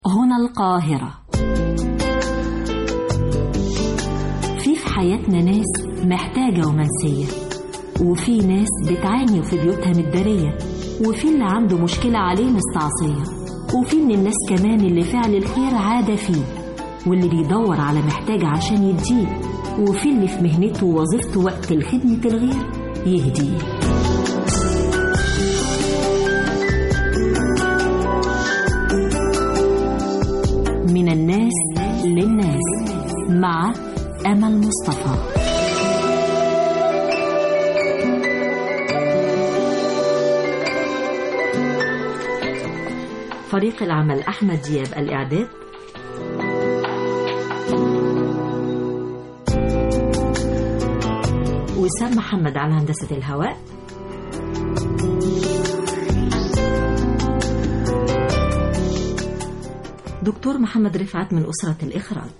هنا القاهرة في في حياتنا ناس محتاجة ومنسية وفي ناس بتعاني وفي بيوتها متدارية وفي اللي عنده مشكلة عليه مستعصية وفي من الناس كمان اللي فعل الخير عادة فيه واللي بيدور على محتاج عشان يديه وفي اللي في مهنته ووظيفته وقت الخدمة الغير يهديه من الناس للناس مع أمل مصطفى فريق العمل أحمد دياب الإعداد وسام محمد على هندسة الهواء دكتور محمد رفعت من أسرة الإخراج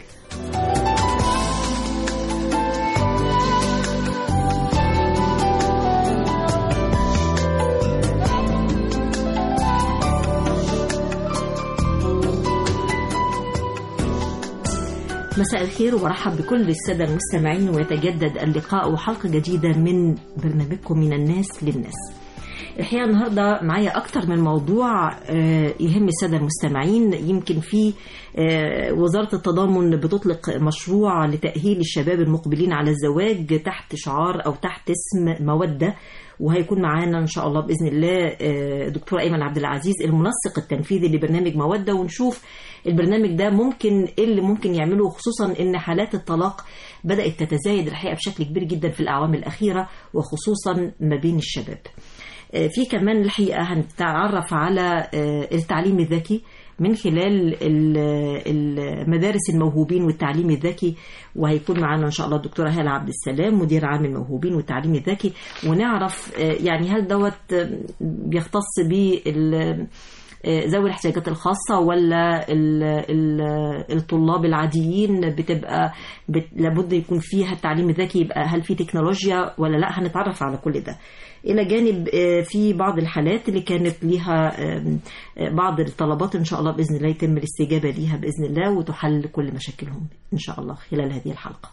مساء الخير وبرحب بكل السادة المستمعين ويتجدد اللقاء وحلقة جديدة من برنامجكم من الناس للناس الحقيقة النهاردة معايا أكتر من موضوع يهم السادة المستمعين يمكن في وزارة التضامن بتطلق مشروع لتأهيل الشباب المقبلين على الزواج تحت شعار أو تحت اسم مودة وهيكون معانا ان شاء الله باذن الله دكتور ايمن عبد العزيز المنسق التنفيذي لبرنامج موده ونشوف البرنامج ده ممكن ايه اللي ممكن يعمله خصوصا ان حالات الطلاق بدات تتزايد الحقيقه بشكل كبير جدا في الاعوام الاخيره وخصوصا ما بين الشباب. في كمان الحقيقه هنتعرف على التعليم الذكي من خلال المدارس الموهوبين والتعليم الذكي وهيكون معانا ان شاء الله الدكتوره هاله عبد السلام مدير عام الموهوبين والتعليم الذكي ونعرف يعني هل دوت بيختص بال ذوي الاحتياجات الخاصة ولا ال ال الطلاب العاديين بتبقى بت لابد يكون فيها التعليم الذكي يبقى هل في تكنولوجيا ولا لا هنتعرف على كل ده إلى جانب في بعض الحالات اللي كانت ليها بعض الطلبات إن شاء الله بإذن الله يتم الاستجابة ليها بإذن الله وتحل كل مشاكلهم إن شاء الله خلال هذه الحلقة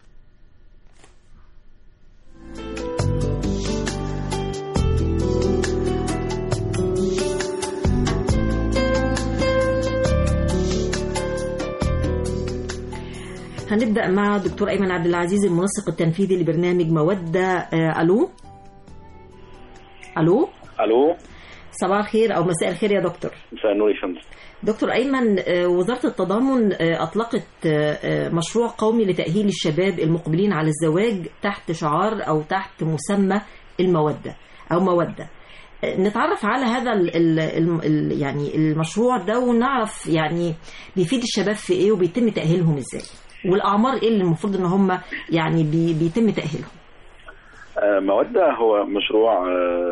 هنبدأ مع دكتور أيمن عبد العزيز المنسق التنفيذي لبرنامج مودة ألو ألو الو صباح الخير أو مساء الخير يا دكتور مساء النور يا فندم دكتور أيمن وزارة التضامن أطلقت مشروع قومي لتأهيل الشباب المقبلين على الزواج تحت شعار أو تحت مسمى المودة أو مودة نتعرف على هذا ال ال ال يعني المشروع ده ونعرف يعني بيفيد الشباب في ايه وبيتم تأهيلهم ازاي والاعمار ايه اللي المفروض ان هم يعني بي بيتم تأهيلهم مودة هو مشروع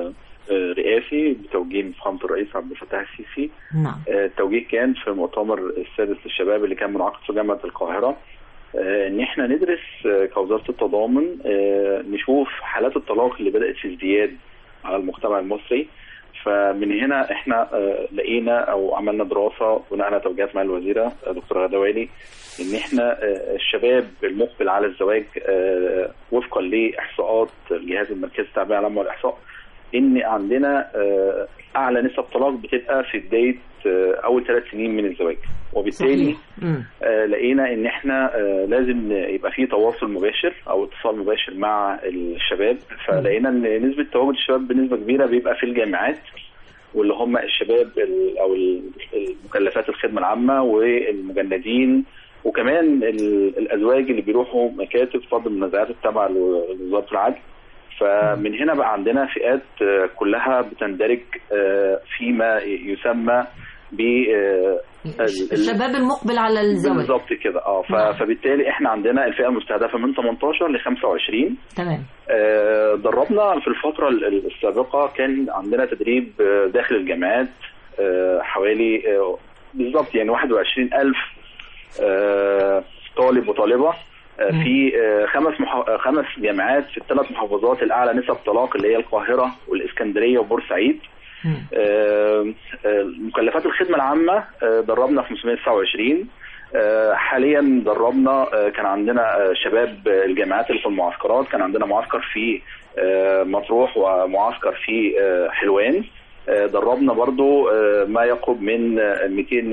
رئاسي بتوجيه فخامة الرئيس عبد الفتاح السيسي نعم التوجيه كان في مؤتمر السادس للشباب اللي كان منعقد في جامعة القاهرة ان احنا ندرس كوزارة التضامن نشوف حالات الطلاق اللي بدأت في ازدياد على المجتمع المصري فمن هنا احنا لقينا او عملنا دراسه بناء على توجيهات مع الوزيره دكتوره غدوالي ان احنا الشباب المقبل على الزواج وفقا لاحصاءات الجهاز المركزي للتعبئه العامه والاحصاء ان عندنا اعلى نسب طلاق بتبقى في بدايه اول ثلاث سنين من الزواج وبالتالي لقينا ان احنا لازم يبقى في تواصل مباشر او اتصال مباشر مع الشباب فلقينا ان نسبه تواجد الشباب بنسبه كبيره بيبقى في الجامعات واللي هم الشباب او المكلفات الخدمه العامه والمجندين وكمان الازواج اللي بيروحوا مكاتب فض المنازعات التابعه لوزاره العدل فمن هنا بقى عندنا فئات كلها بتندرج فيما يسمى ب الشباب المقبل على الزواج بالظبط كده اه فبالتالي احنا عندنا الفئه المستهدفه من 18 ل 25 تمام آه دربنا في الفتره السابقه كان عندنا تدريب داخل الجامعات آه حوالي آه بالظبط يعني 21000 آه طالب وطالبه في خمس محا... خمس جامعات في الثلاث محافظات الاعلى نسب طلاق اللي هي القاهره والاسكندريه وبورسعيد مم. آه، آه، مكلفات الخدمه العامه آه، دربنا 529 آه، حاليا دربنا آه، كان عندنا آه، شباب آه، الجامعات اللي في المعسكرات كان عندنا معسكر في آه، مطروح ومعسكر في آه، حلوان آه، دربنا برضو آه، ما يقرب من آه،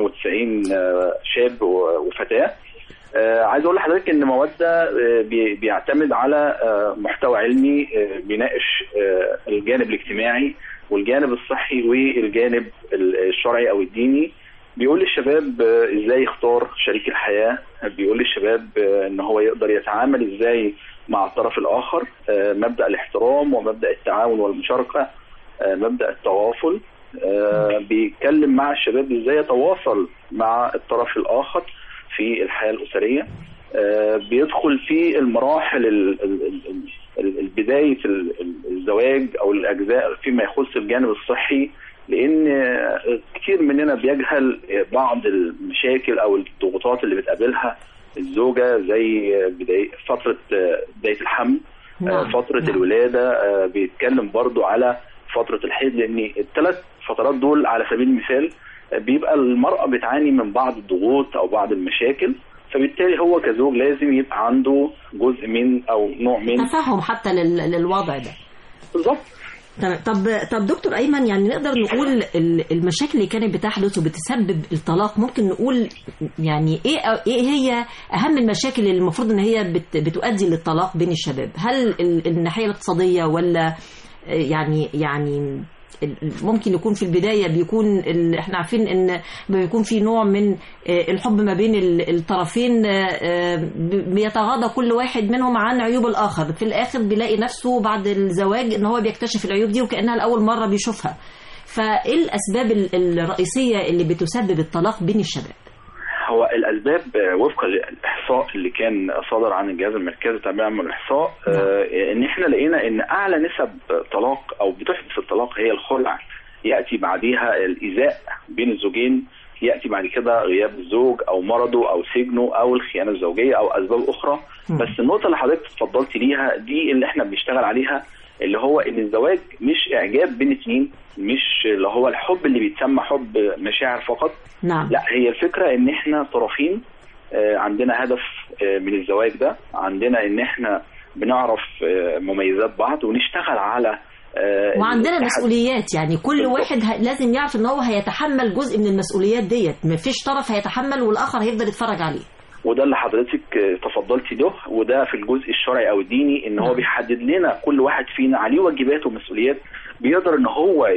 290 آه، شاب و- وفتاة آه، عايز اقول لحضرتك ان مودة آه، بي- بيعتمد على آه، محتوى علمي آه، بيناقش آه، الجانب الاجتماعي والجانب الصحي والجانب ال- الشرعي او الديني بيقول للشباب آه، ازاي يختار شريك الحياة بيقول للشباب آه، ان هو يقدر يتعامل ازاي مع الطرف الاخر آه، مبدأ الاحترام ومبدأ التعاون والمشاركة آه، مبدأ التواصل آه، بيتكلم مع الشباب ازاي يتواصل مع الطرف الاخر في الحياة الأسرية آه، بيدخل في المراحل ال- ال- ال- ال- ال- بداية ال- ال- الزواج أو الأجزاء فيما يخص الجانب الصحي لأن آه، كتير مننا بيجهل بعض المشاكل أو الضغوطات اللي بتقابلها الزوجة زي بداية فترة آه، بداية الحمل آه، نعم. فترة نعم. الولادة آه، بيتكلم برضو على فترة الحيض لأن الثلاث فترات دول على سبيل المثال آه، بيبقى المرأة بتعاني من بعض الضغوط أو بعض المشاكل فبالتالي هو كزوج لازم يبقى عنده جزء من أو نوع من تفهم حتى لل- للوضع ده بالظبط تمام طب طب دكتور ايمن يعني نقدر نقول ال- المشاكل اللي كانت بتحدث وبتسبب الطلاق ممكن نقول يعني ايه ايه هي اهم المشاكل اللي المفروض ان هي بت بتؤدي للطلاق بين الشباب هل ال- الناحيه الاقتصاديه ولا آه، يعني يعني ال- ممكن يكون في البدايه بيكون ال- احنا عارفين ان بيكون في نوع من آه، الحب ما بين ال- الطرفين آه، آه، ب- بيتغاضى كل واحد منهم عن عيوب الاخر في الاخر بيلاقي نفسه بعد الزواج ان هو بيكتشف العيوب دي وكانها لاول مره بيشوفها فايه الاسباب ال- الرئيسيه اللي بتسبب الطلاق بين الشباب هو الاسباب آه، وفقا للاحصاء اللي كان صادر عن الجهاز المركزي للتعبئه من الاحصاء آه، ان احنا لقينا ان اعلى نسب طلاق او بتحدث الطلاق هي الخلع ياتي بعديها الايذاء بين الزوجين ياتي بعد كده غياب الزوج او مرضه او سجنه او الخيانه الزوجيه او اسباب اخرى مم. بس النقطه اللي حضرتك اتفضلت ليها دي اللي احنا بنشتغل عليها اللي هو ان الزواج مش اعجاب بين اتنين مش اللي هو الحب اللي بيتسمى حب مشاعر فقط نعم لا هي الفكره ان احنا طرفين آه، عندنا هدف آه، من الزواج ده عندنا ان احنا بنعرف آه، مميزات بعض ونشتغل على آه، وعندنا التحد- مسؤوليات يعني كل بالضبط. واحد ه- لازم يعرف ان هو هيتحمل جزء من المسؤوليات ديت مفيش طرف هيتحمل والاخر هيفضل يتفرج عليه وده اللي حضرتك آه، تفضلتي ده وده في الجزء الشرعي او الديني ان هو نعم. بيحدد لنا كل واحد فينا عليه واجبات ومسؤوليات بيقدر ان هو ي-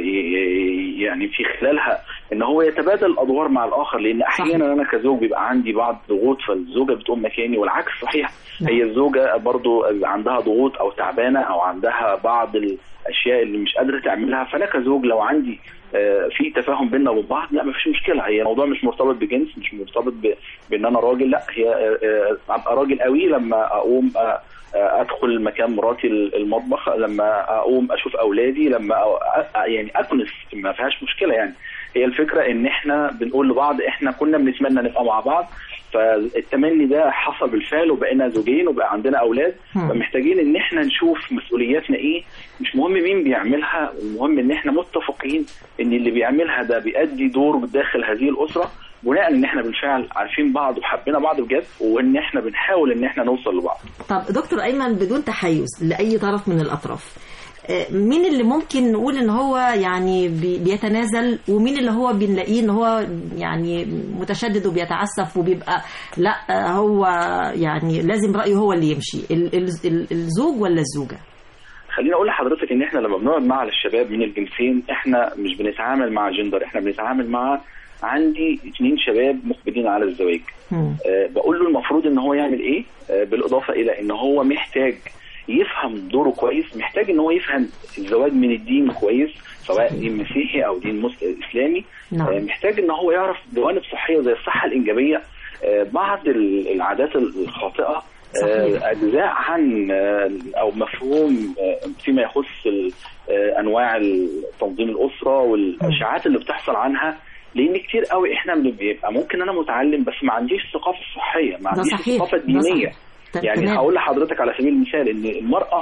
ي- يعني في خلالها ان هو يتبادل الادوار مع الاخر لان احيانا انا كزوج بيبقى عندي بعض ضغوط فالزوجه بتقوم مكاني والعكس صحيح نعم. هي الزوجه برضو عندها ضغوط او تعبانه او عندها بعض الاشياء اللي مش قادره تعملها فانا كزوج لو عندي آه، في تفاهم بيننا وبين بعض لا مفيش مشكله هي الموضوع مش مرتبط بجنس مش مرتبط ب- بان انا راجل لا هي آه، آه، ابقى راجل قوي لما اقوم آه، آه، ادخل مكان مراتي المطبخ لما اقوم اشوف اولادي لما أ- أ- يعني اكنس ما فيهاش مشكله يعني هي الفكره ان احنا بنقول لبعض احنا كنا بنتمنى نبقى مع بعض فالتمني ده حصل بالفعل وبقينا زوجين وبقى عندنا اولاد هم. فمحتاجين ان احنا نشوف مسؤولياتنا ايه مش مهم مين بيعملها المهم ان احنا متفقين ان اللي بيعملها ده بيأدي دور داخل هذه الاسره بناء ان احنا بالفعل عارفين بعض وحبينا بعض بجد وان احنا بنحاول ان احنا نوصل لبعض طب دكتور ايمن بدون تحيز لاي طرف من الاطراف آه، مين اللي ممكن نقول ان هو يعني بي- بيتنازل ومين اللي هو بنلاقيه ان هو يعني متشدد وبيتعسف وبيبقى لا آه، هو يعني لازم رايه هو اللي يمشي ال- ال- ال- الزوج ولا الزوجه خليني اقول لحضرتك ان احنا لما بنقعد مع الشباب من الجنسين احنا مش بنتعامل مع جندر احنا بنتعامل مع عندي اتنين شباب مقبلين على الزواج هم. آه، بقول له المفروض ان هو يعمل ايه آه، بالاضافه الى ان هو محتاج يفهم دوره كويس محتاج ان هو يفهم الزواج من الدين كويس سواء دين مسيحي او دين مس- اسلامي نعم. آه، محتاج ان هو يعرف جوانب صحيه زي الصحه الانجابيه آه، بعض ال- العادات الخاطئه صحيح. آه، اجزاء عن آه، او مفهوم آه، فيما يخص ال- آه، انواع تنظيم الاسره والاشاعات اللي بتحصل عنها لان كتير قوي احنا بيبقى ممكن انا متعلم بس ما عنديش الثقافه الصحيه ما ده عنديش صحيح الثقافه ده الدينيه صحيح. ت- يعني تمام. هقول لحضرتك على سبيل المثال ان المراه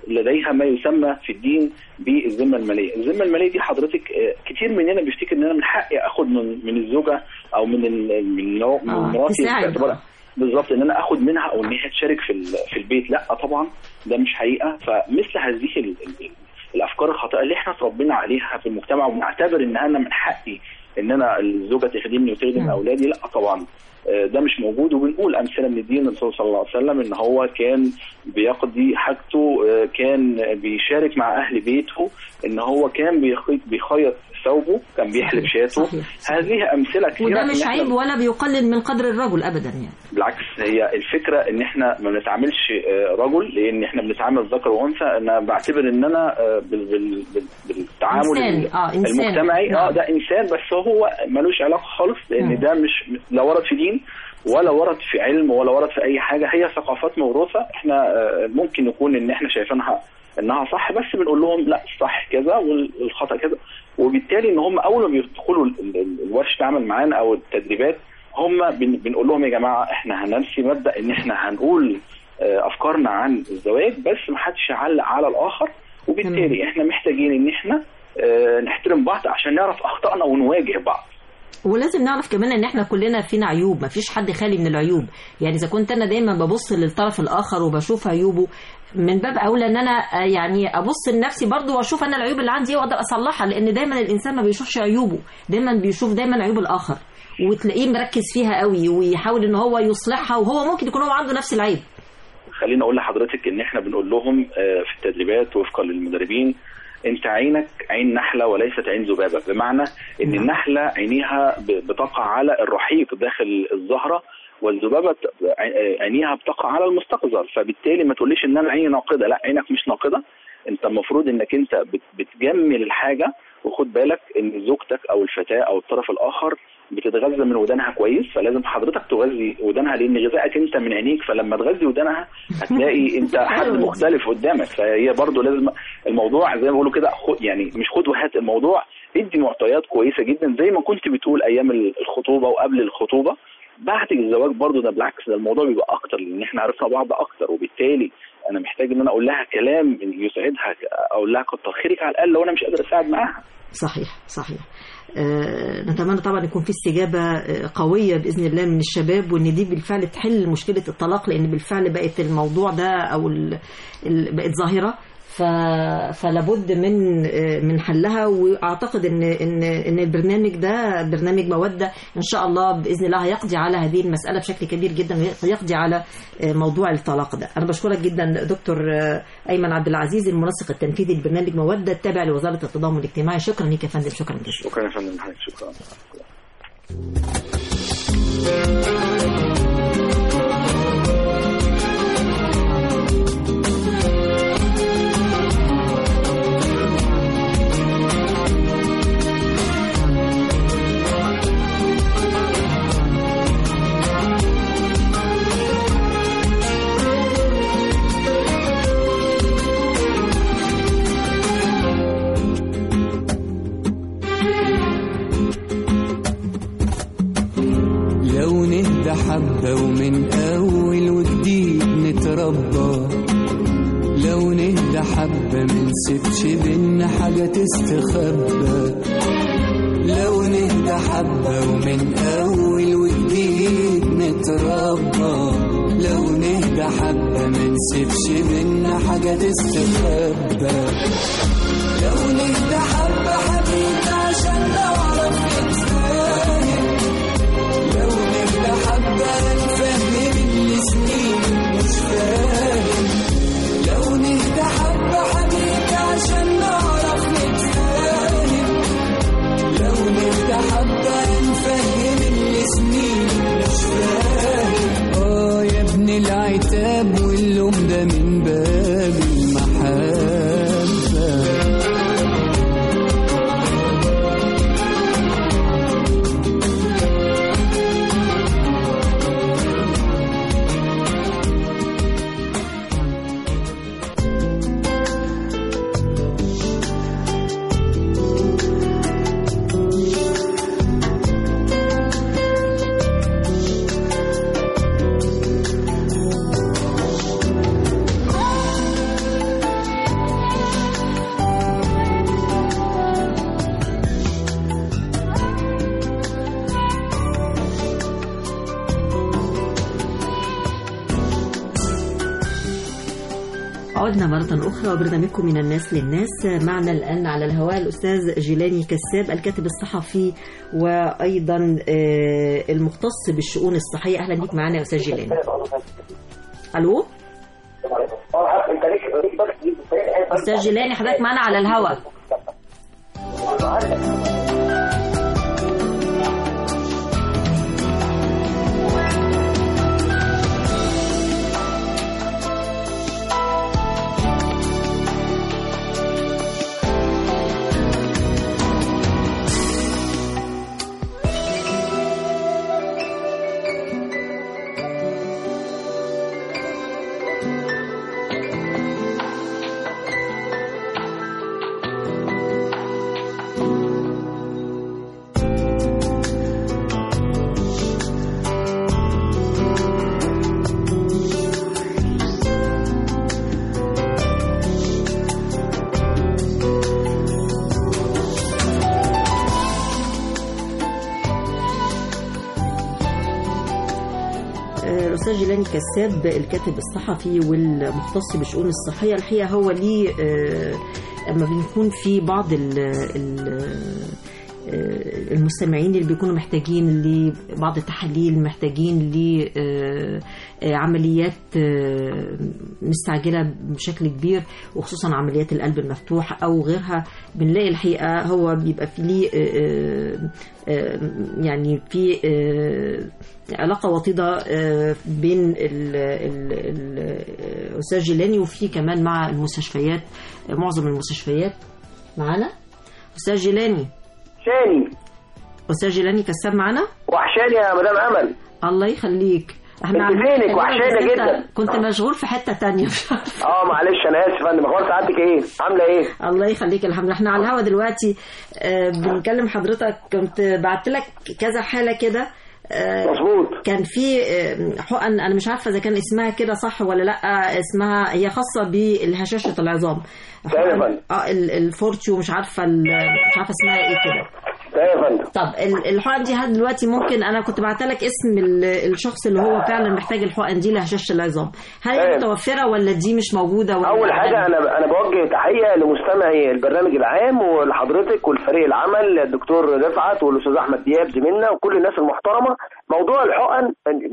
لديها ما يسمى في الدين بالذمه الماليه، الذمه الماليه دي حضرتك آه، كتير مننا بيفتكر ان انا من حقي اخد من من الزوجه او من ال- من نوع- من آه، مراتي تساعد. باعتبار- بالظبط ان انا اخد منها او ان هي تشارك في ال- في البيت لا طبعا ده مش حقيقه فمثل هذه ال- ال- الافكار الخاطئه اللي احنا اتربينا عليها في المجتمع ونعتبر ان انا من حقي ان انا الزوجه تخدمني وتخدم مم. اولادي لا طبعا آه، ده مش موجود وبنقول امثله من الدين الرسول صلى الله عليه وسلم ان هو كان بيقضي حاجته آه، كان بيشارك مع اهل بيته ان هو كان بيخيط بيخيط ثوبه كان بيحلب صحيح، شاته صحيح. هذه امثله كثيره وده إن مش إحنا- عيب ولا بيقلل من قدر الرجل ابدا يعني بالعكس هي الفكره ان احنا ما بنتعاملش آه، رجل لان احنا بنتعامل ذكر وانثى انا بعتبر ان انا آه، بال- بال- بال- بالتعامل إنسان. آه، إنسان. المجتمعي نعم. اه ده انسان بس هو ملوش علاقه خالص مم. لان ده مش لا ورد في دين ولا ورد في علم ولا ورد في اي حاجه هي ثقافات موروثه احنا آه، ممكن نكون ان احنا شايفينها انها صح بس بنقول لهم لا الصح كذا والخطا كذا وبالتالي ان هم اول ما بيدخلوا ال- ال- ال- الورش عمل معانا او التدريبات هم بن- بنقول لهم يا جماعه احنا هنمشي مبدا ان احنا هنقول آه، افكارنا عن الزواج بس ما حدش يعلق على الاخر وبالتالي احنا محتاجين ان احنا آه، نحترم بعض عشان نعرف اخطائنا ونواجه بعض ولازم نعرف كمان ان احنا كلنا فينا عيوب مفيش حد خالي من العيوب يعني اذا كنت انا دايما ببص للطرف الاخر وبشوف عيوبه من باب اولى ان انا آه، يعني ابص لنفسي برضو واشوف انا العيوب اللي عندي ايه واقدر اصلحها لان دايما الانسان ما بيشوفش عيوبه دايما بيشوف دايما عيوب الاخر وتلاقيه مركز فيها قوي ويحاول ان هو يصلحها وهو ممكن يكون هو عنده نفس العيب خليني اقول لحضرتك ان احنا بنقول لهم آه، في التدريبات وفقا للمدربين انت عينك عين نحله وليست عين ذبابه بمعنى ان نعم. النحله عينيها ب- بتقع على الرحيق داخل الزهره والذبابه ت- عي- عينيها بتقع على المستقذر فبالتالي ما تقوليش ان انا عيني ناقده لا عينك مش ناقده انت المفروض انك انت بت- بتجمل الحاجه وخد بالك ان زوجتك او الفتاه او الطرف الاخر بتتغذى من ودانها كويس فلازم حضرتك تغذي ودانها لان غذائك انت من عينيك فلما تغذي ودانها هتلاقي انت حد حلو. مختلف قدامك فهي برضو لازم الموضوع زي ما بيقولوا كده خد يعني مش خد وهات الموضوع ادي معطيات كويسه جدا زي ما كنت بتقول ايام الخطوبه وقبل الخطوبه بعد الزواج برضو ده بالعكس ده الموضوع بيبقى اكتر لان احنا عرفنا بعض اكتر وبالتالي انا محتاج ان انا اقول لها كلام يسعدها اقول لها كتر خيرك على الاقل لو انا مش قادر اساعد معاها صحيح صحيح آه، نتمنى طبعا يكون في استجابة آه، قوية بإذن الله من الشباب وإن دي بالفعل تحل مشكلة الطلاق لأن بالفعل بقت الموضوع ده أو ال... ال... بقت ظاهرة ف... فلابد من آه، من حلها واعتقد ان ان ان البرنامج ده برنامج موده ان شاء الله باذن الله هيقضي على هذه المساله بشكل كبير جدا ويقضي على آه، موضوع الطلاق ده انا بشكرك جدا دكتور آه، ايمن عبد العزيز المنسق التنفيذي لبرنامج موده التابع لوزاره التضامن الاجتماعي شكرا لك يا فندم شكرا جزيلا شكرا يا فندم حضرتك شكرا لو نهدى حبة ومن أول وجديد نتربى لو نهدى حبة منسيبش بينا حاجة تستخبى لو نهدى حبة ومن أول وجديد نتربى لو نهدى حبة منسيبش بينا حاجة تستخبى لو نهدى حبة حبيبي عشان نعرف نتفاهم لو نبدا حبة نفهم اللي سنين مش فاهم لو نهدى حبة حبيبي عشان نعرف نتفاهم لو نهدى حبة نفهم اللي سنين مش فاهم اه يا ابن العتاب واللوم ده من باب المحبة عدنا مرة أخرى وبرنامجكم من الناس للناس معنا الآن على الهواء الأستاذ جيلاني كساب الكاتب الصحفي وأيضا آه، المختص بالشؤون الصحية أهلا بك معنا يا أستاذ جيلاني ألو أستاذ جيلاني حضرتك معنا على الهواء آه، الأستاذ جيلاني كساب الكاتب الصحفي والمختص بالشؤون الصحية الحقيقة هو ليه آه، أما بنكون في بعض ال ال آه، المستمعين اللي بيكونوا محتاجين لبعض التحاليل محتاجين لعمليات مستعجلة بشكل كبير وخصوصا عمليات القلب المفتوح أو غيرها بنلاقي الحقيقة هو بيبقى في ليه آه، آه، يعني في آه، علاقة وطيدة آه، بين ال- ال- ال- الأستاذ جيلاني وفي كمان مع المستشفيات آه، معظم المستشفيات معانا أستاذ جيلاني شاني أستاذ جيلاني كساب معانا وحشاني يا مدام امل الله يخليك انت عم- فينك؟ وحشانة بس أنت جدا. كنت مشغول في حتة تانية مش عارفة. اه معلش انا اسف يا فندم اخبار سعادتك ايه عامله ايه الله يخليك الحمد لله احنا على الهوا دلوقتي آه، بنكلم حضرتك كنت بعت لك كذا حالة كده آه، مظبوط كان في آه، حقن انا مش عارفه اذا كان اسمها كده صح ولا لا اسمها هي خاصه بالهشاشه العظام تمام. حقن- اه ال- الفورتيو مش عارفه ال- مش عارفه اسمها ايه كده ده يا فندم طب ال- الحقن دي هل دلوقتي ممكن انا كنت بعت لك اسم ال- الشخص اللي هو فعلا محتاج الحقن دي لهشاشه العظام هل هي تمام. متوفره ولا دي مش موجوده ولا اول حاجه انا انا بوجه تحيه لمستمعي البرنامج العام ولحضرتك والفريق العمل الدكتور رفعت والاستاذ احمد دياب زميلنا وكل الناس المحترمه موضوع الحقن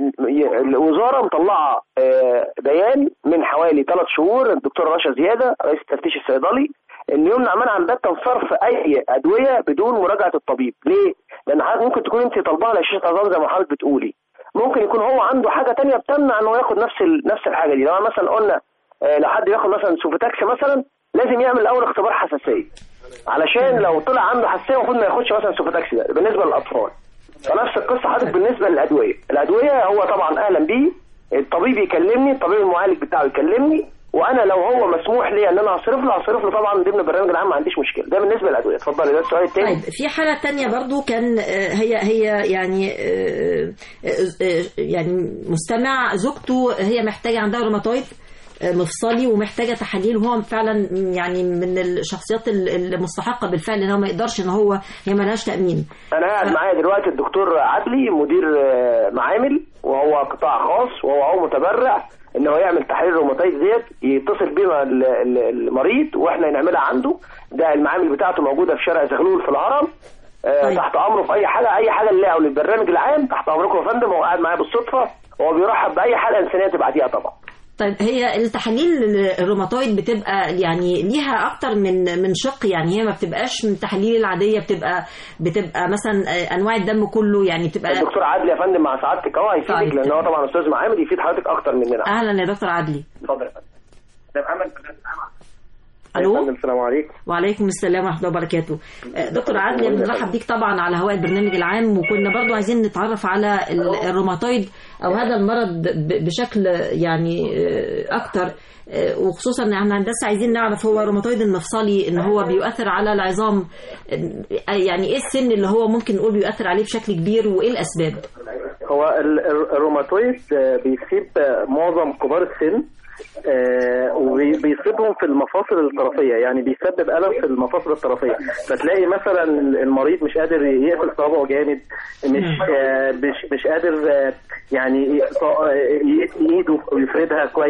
الوزاره مطلعه آه، بيان من حوالي ثلاث شهور الدكتور رشا زياده رئيس التفتيش الصيدلي ان يمنع منعا باتا صرف اي ادويه بدون مراجعه الطبيب ليه لان حضرتك ممكن تكون انت طالباها لشيشه عظام زي ما حضرتك بتقولي ممكن يكون هو عنده حاجه تانية بتمنع انه ياخد نفس ال... نفس الحاجه دي لو مثلا قلنا آه، لو حد بياخد مثلا سوفتاكس مثلا لازم يعمل الاول اختبار حساسيه علشان لو طلع عنده حساسيه المفروض ما ياخدش مثلا سوفتاكس ده بالنسبه للاطفال فنفس القصه حضرتك بالنسبه للادويه الادويه هو طبعا اهلا بيه الطبيب يكلمني الطبيب المعالج بتاعه يكلمني وانا لو هو مسموح لي ان انا اصرف له هصرف له طبعا ضمن البرنامج العام ما عنديش مشكله ده بالنسبه للادويه اتفضلي ده السؤال الثاني طيب في حالة تانية برضو كان آه، هي هي يعني آه، آه، آه، يعني مستمع زوجته هي محتاجة عندها روماتويد آه، مفصلي ومحتاجة تحاليل وهو فعلا يعني من الشخصيات ال- المستحقة بالفعل ان هو ما يقدرش ان هو هي ملهاش تأمين انا قاعد معايا دلوقتي الدكتور عدلي مدير آه، معامل وهو قطاع خاص وهو هو متبرع ان هو يعمل تحليل الروماتيد ديت يتصل بينا ال- ال- المريض واحنا نعملها عنده ده المعامل بتاعته موجوده في شارع زغلول في الهرم آه، طيب. تحت امره في اي حاجه اي حاجه اللي او للبرنامج العام تحت امركم يا فندم هو قاعد معايا بالصدفه هو بيرحب باي حاله انسانيه تبعتيها طبعا طيب هي التحاليل الروماتويد بتبقى يعني ليها اكتر من من شق يعني هي ما بتبقاش من التحاليل العاديه بتبقى بتبقى مثلا آه، انواع الدم كله يعني بتبقى الدكتور عادل يا فندم مع سعادتك اهو طيب. هيفيدك لان هو طبعا استاذ معامل يفيد حضرتك اكتر مننا اهلا يا دكتور عدلي اتفضل يا فندم ده محمد يا الو فندم السلام عليكم وعليكم السلام ورحمه الله وبركاته آه، دكتور عادل بنرحب بيك طبعا على هواء البرنامج العام وكنا برضو عايزين نتعرف على ال- الروماتويد او هذا المرض ب- بشكل يعني آه، اكتر آه، وخصوصا ان احنا بس عايزين نعرف هو الروماتويد المفصلي ان هو بيؤثر على العظام آه، يعني ايه السن اللي هو ممكن نقول بيؤثر عليه بشكل كبير وايه الاسباب هو ال- ال- الروماتويد آه، بيصيب آه، معظم كبار السن آه، وبيصيبهم في المفاصل الطرفيه يعني بيسبب الم في المفاصل الطرفيه فتلاقي مثلا المريض مش قادر يقفل صوابعه جامد مش آه، مش مش قادر آه، يعني يط- يتني ايده ويفردها كويس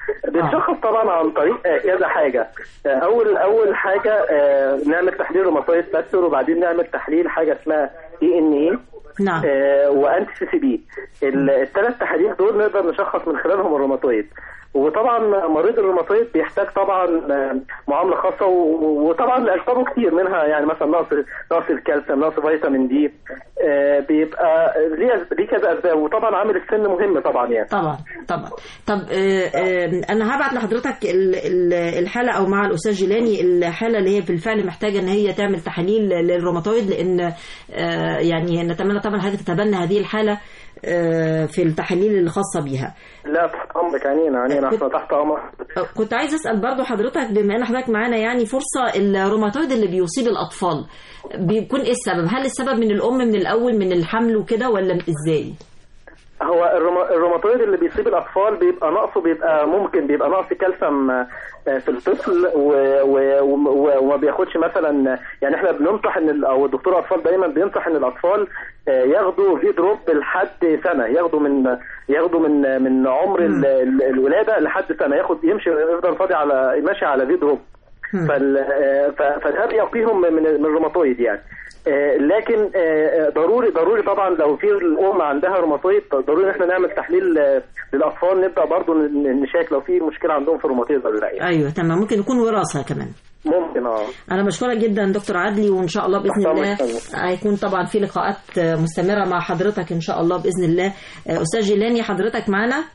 بيتشخص طبعا عن طريق آه، كذا حاجه آه، اول اول حاجه آه، نعمل تحليل روماتويد فاكتور وبعدين نعمل تحليل حاجه اسمها اي ان اي نعم وانتي سي سي بي الثلاث تحاليل دول نقدر نشخص من خلالهم الروماتويد وطبعا مريض الروماتويد بيحتاج طبعا آه، معامله خاصه و- وطبعا اسبابه كتير منها يعني مثلا نقص نقص الكالسيوم نقص فيتامين دي آه، بيبقى ليه ليه كذا اسباب وطبعا عامل السن مهم طبعا يعني طبعا طبعا طب آه، آه، انا هبعت لحضرتك ال- ال- الحاله او مع الاستاذ جيلاني الحاله اللي هي بالفعل محتاجه ان هي تعمل تحاليل للروماتويد لان آه، يعني نتمنى طبعا حضرتك تتبنى هذه الحاله آه، في التحاليل الخاصه بيها لا تحت امرك عنينا عنينا احنا تحت امرك كنت عايز اسال برضو حضرتك بما ان حضرتك معانا يعني فرصه الروماتويد اللي بيصيب الاطفال بيكون ايه السبب هل السبب من الام من الاول من الحمل وكده ولا ازاي هو الروما- الروماتويد اللي بيصيب الاطفال بيبقى نقصه بيبقى ممكن بيبقى نقص كالسيوم آه، في الطفل و- و- و- وما بياخدش مثلا يعني احنا بننصح ان ال- او الدكتور الاطفال دايما بينصح ان الاطفال آه، ياخدوا في دروب لحد سنه ياخدوا من ياخدوا من من عمر ال- ال- الولاده لحد سنه ياخد يمشي يفضل فاضي على ماشي على في دروب فال- آه، ف- فده بيقيهم من من الروماتويد يعني آه، لكن آه، آه، ضروري ضروري طبعا لو في الام عندها روماتويد ضروري ان احنا نعمل تحليل آه، للاطفال نبدا برضو ن- نشاك لو في مشكله عندهم في الروماتويد ولا لا يعني. ايوه تمام ممكن يكون وراثه كمان ممكن اه انا بشكرك جدا دكتور عدلي وان شاء الله باذن تحت الله أمرك. هيكون طبعا في لقاءات مستمره مع حضرتك ان شاء الله باذن الله استاذ جيلاني حضرتك معنا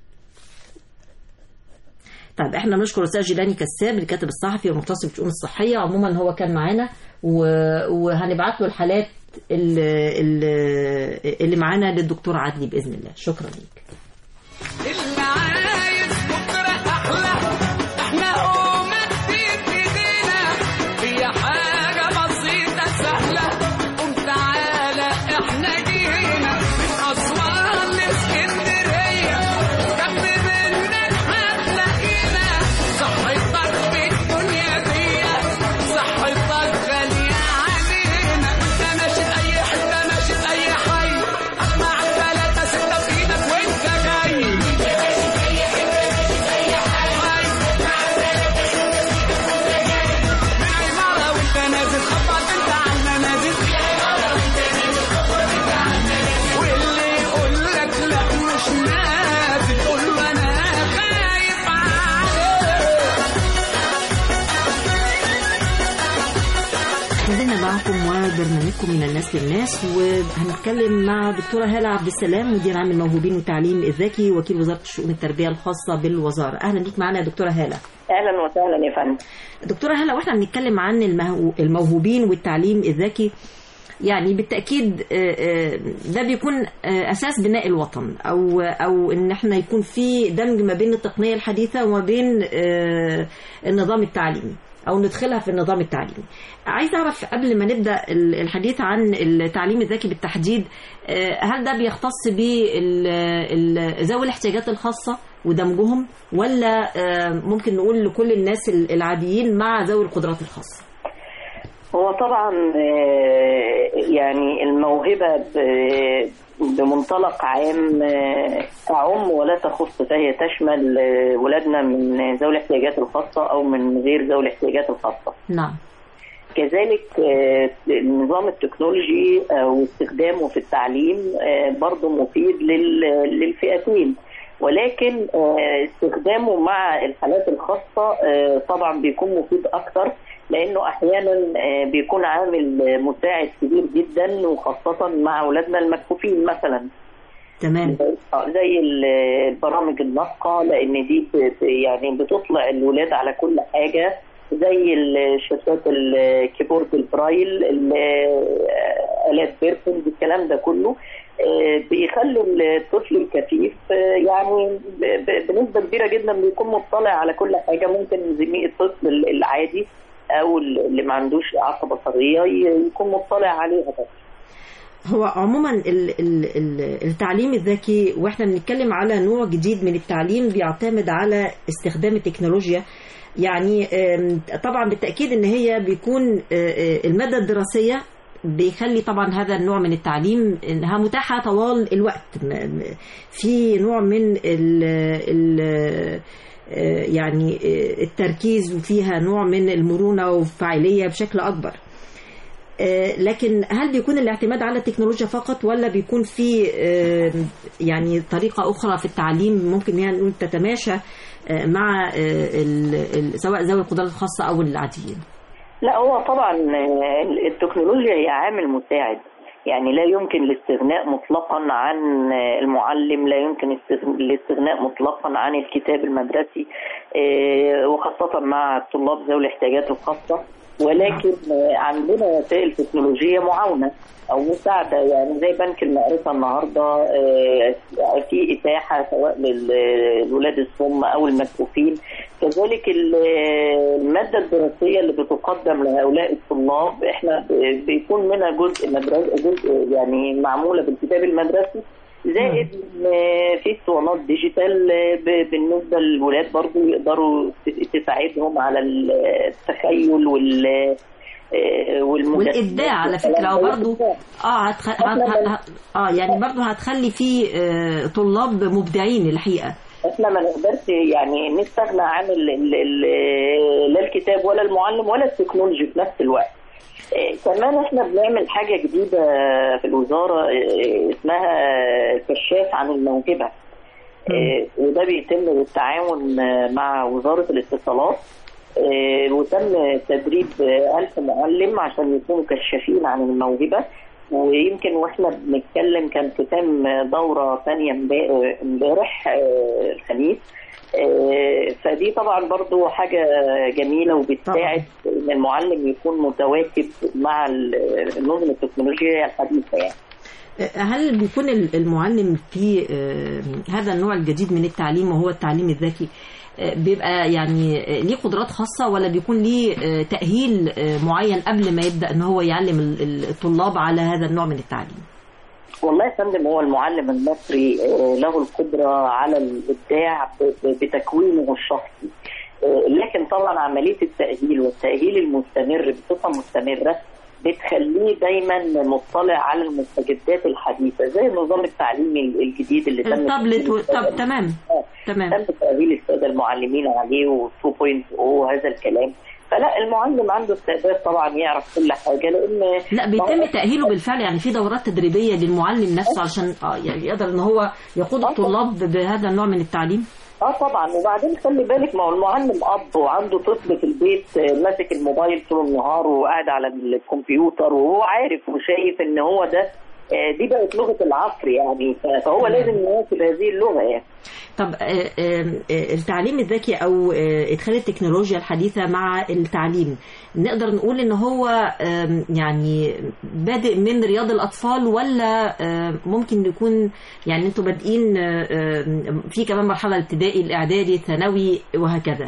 طيب احنا بنشكر استاذ جيلاني كساب الكاتب الصحفي والمختص بالشؤون الصحيه عموما هو كان معانا و... وهنبعت له الحالات اللي, اللي, اللي معانا للدكتور عدلي باذن الله شكرا ليك اللي عايز بكرة أحلى احنا قومة في ايدينا هي حاجة بسيطة سهلة قوم تعالى احنا جينا من أسوان لإسكندرية جنب منك هتلاقينا صحتك في الدنيا دي صحتك غالية علينا انت ماشي في أي حتة ماشي في أي حي أسمع ثلاثة ستة في إيدك وأنت جاي مرة وانت نازل خبط انت على المنازل واللي يقول لك لا مش نازل قول له انا خايف عليك خلينا معكم وبرنامجكم من الناس للناس وهنتكلم مع دكتورة هالة عبد السلام مدير عام الموهوبين والتعليم الذكي وكيل وزارة الشؤون التربية الخاصة بالوزارة أهلا بيك معنا يا دكتورة هالة اهلا وسهلا يا فندم دكتورة هالة واحنا بنتكلم عن المهو- الموهوبين والتعليم الذكي يعني بالتأكيد آه، آه، ده بيكون آه، أساس بناء الوطن أو أو إن احنا يكون في دمج ما بين التقنية الحديثة وما بين آه، النظام التعليمي أو ندخلها في النظام التعليمي. عايز أعرف قبل ما نبدأ ال- الحديث عن التعليم الذكي بالتحديد آه، هل ده بيختص بذوي الاحتياجات الخاصة ودمجهم ولا آه، ممكن نقول لكل الناس العاديين مع ذوي القدرات الخاصة؟ هو طبعا آه، يعني الموهبة ب- بمنطلق عام آه، تعم ولا تخص فهي تشمل آه، ولادنا من ذوي الاحتياجات الخاصة أو من غير ذوي الاحتياجات الخاصة نعم كذلك آه، النظام التكنولوجي آه، واستخدامه في التعليم آه، برضه مفيد لل- للفئتين ولكن آه، استخدامه مع الحالات الخاصة آه، طبعا بيكون مفيد أكثر لأنه أحيانا آه، بيكون عامل آه، مساعد كبير جدا وخاصة مع أولادنا المكفوفين مثلا تمام آه، زي ال- البرامج الناطقة لأن دي ب- ب- يعني بتطلع الولاد على كل حاجة زي الشاشات الكيبورد البرايل ال- آلات بيرسونز الكلام ده كله آه، بيخلوا الطفل الكفيف آه، يعني ب- ب- بنسبة كبيرة جدا بيكون مطلع على كل حاجة ممكن زميل الطفل العادي أو اللي ما عندوش إعاقة بصرية ي- يكون مطلع عليها بس. هو عموما ال- ال- ال- التعليم الذكي واحنا بنتكلم على نوع جديد من التعليم بيعتمد على استخدام التكنولوجيا يعني آم، طبعا بالتاكيد ان هي بيكون آه، آه، الماده الدراسيه بيخلي طبعا هذا النوع من التعليم انها متاحه طوال الوقت م- م- في نوع من ال ال آه، يعني آه، التركيز وفيها نوع من المرونه وفاعليه بشكل اكبر آه، لكن هل بيكون الاعتماد على التكنولوجيا فقط ولا بيكون في آه، يعني طريقة أخرى في التعليم ممكن يعني نقول تتماشى آه، مع آه، ال- ال- سواء ذوي القدرات الخاصة أو العاديين لا هو طبعا آه، التكنولوجيا هي عامل مساعد يعني لا يمكن الاستغناء مطلقا عن آه، المعلم لا يمكن استغ- الاستغناء مطلقا عن الكتاب المدرسي آه، وخاصة مع الطلاب ذوي الاحتياجات الخاصة ولكن آه، عندنا وسائل تكنولوجية معاونة أو مساعدة يعني زي بنك المعرفة النهاردة آه، في إتاحة سواء للولاد الصم أو المكفوفين كذلك ال- المادة الدراسية اللي بتقدم لهؤلاء الطلاب احنا ب- بيكون منها جزء مدرسة جزء يعني معمولة بالكتاب المدرسي زائد إن في اسطوانات ديجيتال ب- بالنسبة للولاد برضو يقدروا ت- تساعدهم على التخيل وال والمجسمات والإبداع على فكرة وبرضه اه هتخ... هت... هت... اه يعني برضه هتخلي في آه، طلاب مبدعين الحقيقة احنا ما نقدرش يعني نستغنى عن ال ال ال لا الكتاب ولا المعلم ولا التكنولوجي في نفس الوقت إيه، كمان احنا بنعمل حاجه جديده في الوزاره إيه، اسمها كشاف عن الموهبه إيه، وده بيتم بالتعاون آه، مع وزاره الاتصالات إيه، وتم تدريب آه، ألف معلم عشان يكونوا كشافين عن الموهبة ويمكن واحنا بنتكلم كان ختام دورة ثانية امبارح آه، الخميس آه، فدي طبعا برضو حاجة جميلة وبتساعد ان المعلم يكون متواكب مع ال- النظم التكنولوجيا الحديثة يعني هل بيكون المعلم في آه، هذا النوع الجديد من التعليم وهو التعليم الذكي آه، بيبقى يعني آه، ليه قدرات خاصة ولا بيكون ليه آه، تأهيل آه، معين قبل ما يبدأ ان هو يعلم ال- ال- الطلاب على هذا النوع من التعليم والله يا فندم هو المعلم المصري آه، له القدرة على الإبداع ب- ب- بتكوينه الشخصي آه، لكن طبعا عملية التأهيل والتأهيل المستمر بصفة مستمرة بتخليه دايما مطلع على المستجدات الحديثة زي النظام التعليمي الجديد اللي تم التابلت و... تأهيل طب تمام تمام تم تأهيل السادة المعلمين عليه و2.0 وهذا الكلام فلا المعلم عنده استعداد طبعا يعرف كل حاجة لأن لا بيتم تأهيله بالفعل يعني في دورات تدريبية للمعلم نفسه علشان آه، يعني يقدر ان هو يقود الطلاب بهذا النوع من التعليم اه طبعا وبعدين خلي بالك ما هو المعلم اب وعنده طفل في البيت آه، ماسك الموبايل طول النهار وقاعد على الكمبيوتر وهو عارف وشايف ان هو ده آه، دي بقت لغه العصر يعني ف- فهو لازم يواكب هذه اللغه يعني طب آه، آه، آه، التعليم الذكي او آه، ادخال التكنولوجيا الحديثه مع التعليم نقدر نقول ان هو آم، يعني بادئ من رياض الاطفال ولا آه، ممكن يكون يعني انتوا بادئين آه، آه، في كمان مرحله الابتدائي الاعدادي الثانوي وهكذا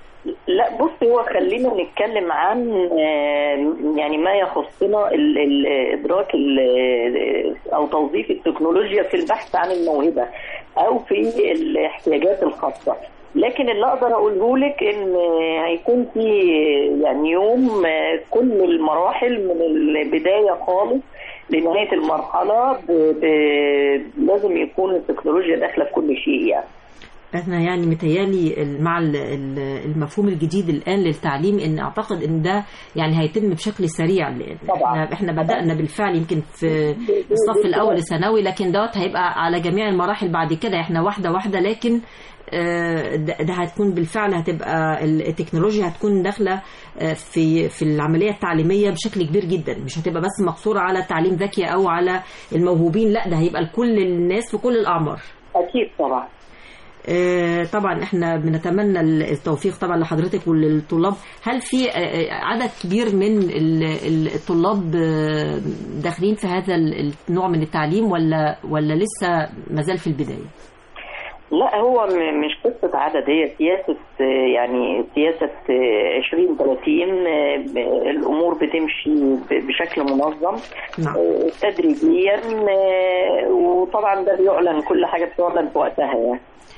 لا بص هو خلينا نتكلم عن آه، يعني ما يخصنا ال- ال- ادراك ال- او توظيف التكنولوجيا في البحث عن الموهبه او في الاحتياجات الخاصه لكن اللي اقدر اقوله لك ان هيكون في يعني يوم آه، كل المراحل من البدايه خالص لنهايه المرحله ب... ب... لازم يكون التكنولوجيا داخله في كل شيء يعني احنا يعني متهيالي ال- مع ال- ال- المفهوم الجديد الان للتعليم ان اعتقد ان ده يعني هيتم بشكل سريع لان احنا احنا بدانا بالفعل يمكن في الصف الاول الثانوي لكن دوت هيبقى على جميع المراحل بعد كده احنا واحده واحده لكن آه، ده ده هتكون بالفعل هتبقى ال- التكنولوجيا هتكون داخله آه، في في العمليه التعليميه بشكل كبير جدا مش هتبقى بس مقصوره على تعليم ذكي او على الموهوبين لا ده هيبقى لكل الناس في كل الاعمار اكيد طبعا آه، طبعا احنا بنتمنى التوفيق طبعا لحضرتك وللطلاب هل في آه، آه، عدد كبير من ال- ال- الطلاب آه، داخلين في هذا ال- النوع من التعليم ولا ولا لسه مازال في البدايه لا هو م- مش قصة عدد هي سياسة آه، يعني سياسة آه، 2030 آه، ب- الأمور بتمشي ب- بشكل منظم نعم. آه، تدريجيا آه، وطبعا ده بيعلن كل حاجة بتعلن في وقتها يعني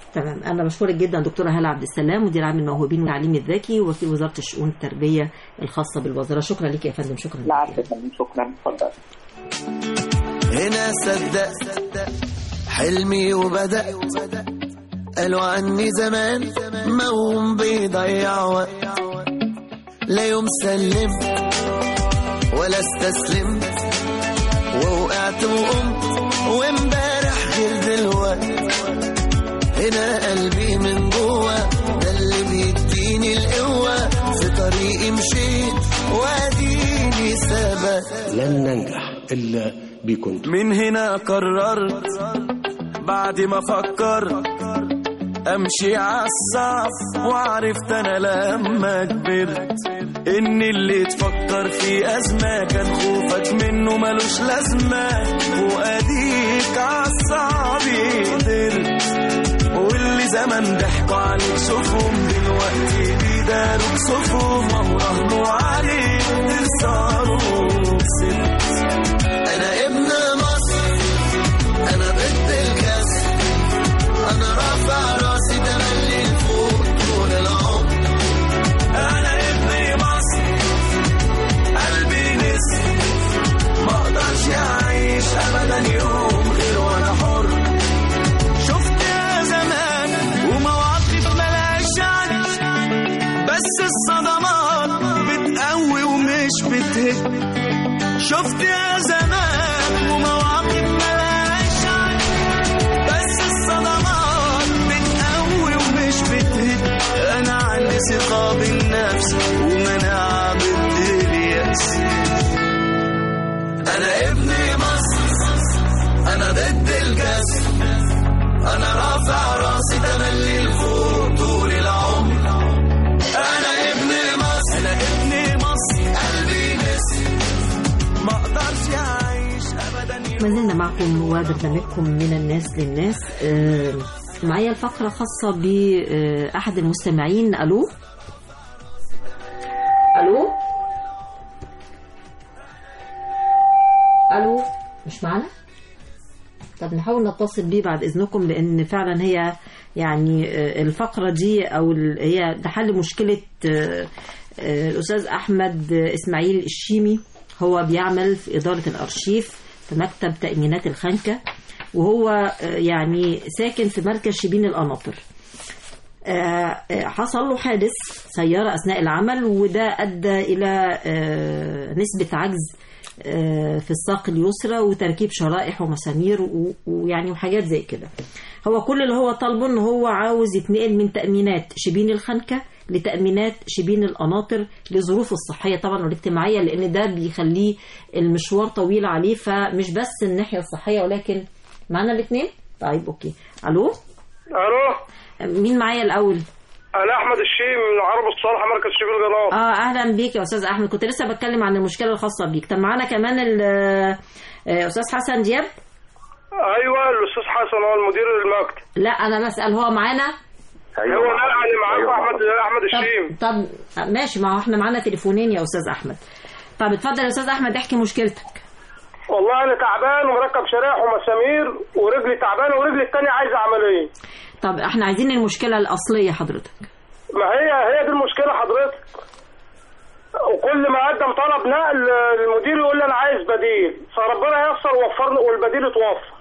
تمام انا بشكرك جدا دكتوره هاله عبد السلام مدير عام الموهوبين والتعليم الذكي وكيل وزاره الشؤون التربيه الخاصه بالوزاره شكرا لك يا فندم شكرا لك. العفو يا فندم، شكرا اتفضل هنا صدقت حلمي وبدأت قالوا عني زمان موهوم بيضيع وقت لا يوم سلمت ولا استسلمت ووقعت وقمت وامبارح غير دلوقت هنا قلبي من جوه ده اللي بيديني القوة في طريقي مشيت واديني ثبت لن ننجح إلا بكم من هنا قررت بعد ما فكرت امشي عالصعب وعرفت انا لما كبرت ان اللي تفكر في ازمه كان خوفك منه ملوش لازمه واديك عالصعب قدرت واللي زمان ضحكوا عليك شوفهم دلوقتي بيداروا بصفهم وهو راهنوا عليك تخسروا وكسبت انا ابن مصر انا ضد الكسر انا رافع راسي تملي لفوق طول العمر انا ابن مصر قلبي نسر ما اقدرش اعيش ابدا يوم غير وانا حر شفت يا زمان ومواقف ملهاش عد بس الصدمات بتقوي ومش بتهد شفت يا زمان ومواقف ملهاش عد بس الصدمات بتقوي ومش بتهد انا عندي ثقة بالنفس ومناعة ضد اليأس انا ابن مصر انا ضد الكسر انا رافع راسي تملي لفوق طول العمر انا ابن مصر انا ابن مصر قلبي نسر ما اقدرش اعيش ابدا ما زلنا معكم وبرنامجكم من الناس للناس آه، معايا الفقرة خاصة بأحد المستمعين ألو ألو ألو مش معنا طب نحاول نتصل بيه بعد إذنكم لأن فعلا هي يعني آه، الفقرة دي أو ال- هي ده حل مشكلة آه، آه، الأستاذ أحمد إسماعيل الشيمي هو بيعمل في إدارة الأرشيف في مكتب تأمينات الخنكة وهو آه، يعني ساكن في مركز شبين القناطر آه، آه، حصل له حادث سيارة أثناء العمل وده أدى إلى آه، نسبة عجز آه، في الساق اليسرى وتركيب شرائح ومسامير و- ويعني وحاجات زي كده هو كل اللي هو طالبه ان هو عاوز يتنقل من تأمينات شبين الخنكة لتأمينات شبين القناطر لظروفه الصحية طبعا والاجتماعية لأن ده بيخليه المشوار طويل عليه فمش بس الناحية الصحية ولكن معانا الاثنين طيب اوكي الو الو مين معايا الاول انا احمد الشيم من عرب الصالح مركز شبيل الجناط اه اهلا بيك يا استاذ احمد كنت لسه بتكلم عن المشكله الخاصه بيك طب معانا كمان ال- آه، استاذ حسن دياب ايوه الاستاذ حسن هو المدير المكتب لا انا بسال هو معانا هو لا اللي معاكم احمد احمد طب الشيم طب ماشي ما هو احنا معانا تليفونين يا استاذ احمد طب اتفضل يا استاذ احمد احكي مشكلتك والله انا تعبان ومركب شرايح ومسامير ورجلي تعبانه ورجلي الثانيه عايزه عمليه طب احنا عايزين المشكله الاصليه حضرتك ما هي هي دي المشكله حضرتك وكل ما اقدم طلب نقل المدير يقول لي انا عايز بديل فربنا ييسر ووفرني والبديل اتوفر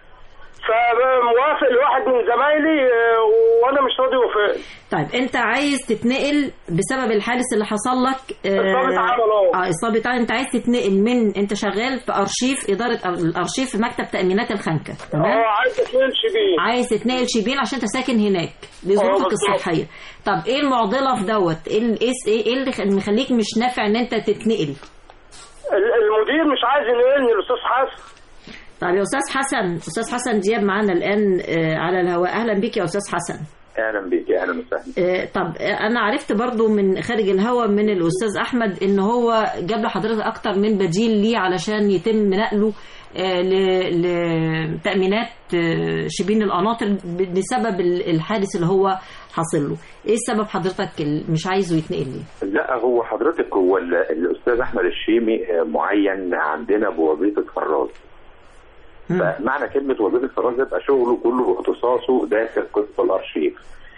فموافق لواحد من زمايلي آه، وانا مش راضي يوافق طيب انت عايز تتنقل بسبب الحادث اللي حصل لك إصابة عمل، اه. اه اصابه عمل انت عايز تتنقل من انت شغال في ارشيف اداره الارشيف في مكتب تامينات الخنكه تمام اه عايز اثنين شبيه عايز تتنقل شبين عشان انت ساكن هناك لظروفك اه، بالظبط. الصحيه طب ايه المعضله في دوت ايه ال- ايه ايه اللي خ- مخليك مش نافع ان انت تتنقل ال- المدير مش عايز ينقلني الاستاذ حسن طب يا استاذ حسن استاذ حسن دياب معانا الان آه، على الهواء اهلا بيك يا استاذ حسن اهلا بيك اهلا وسهلا آه، طب آه، انا عرفت برضو من خارج الهوا من الاستاذ احمد ان هو جاب لحضرتك اكتر من بديل ليه علشان يتم نقله آه، ل- لتامينات آه، شبين القناطر ب- بسبب ال- الحادث اللي هو حاصل له ايه السبب حضرتك ال- مش عايزه يتنقل ليه لا هو حضرتك هو ال- الاستاذ احمد الشيمي آه، معين عندنا بوظيفه فراز فمعنى كلمه وظيفه فراغ يبقى شغله كله اختصاصه داخل قسم الارشيف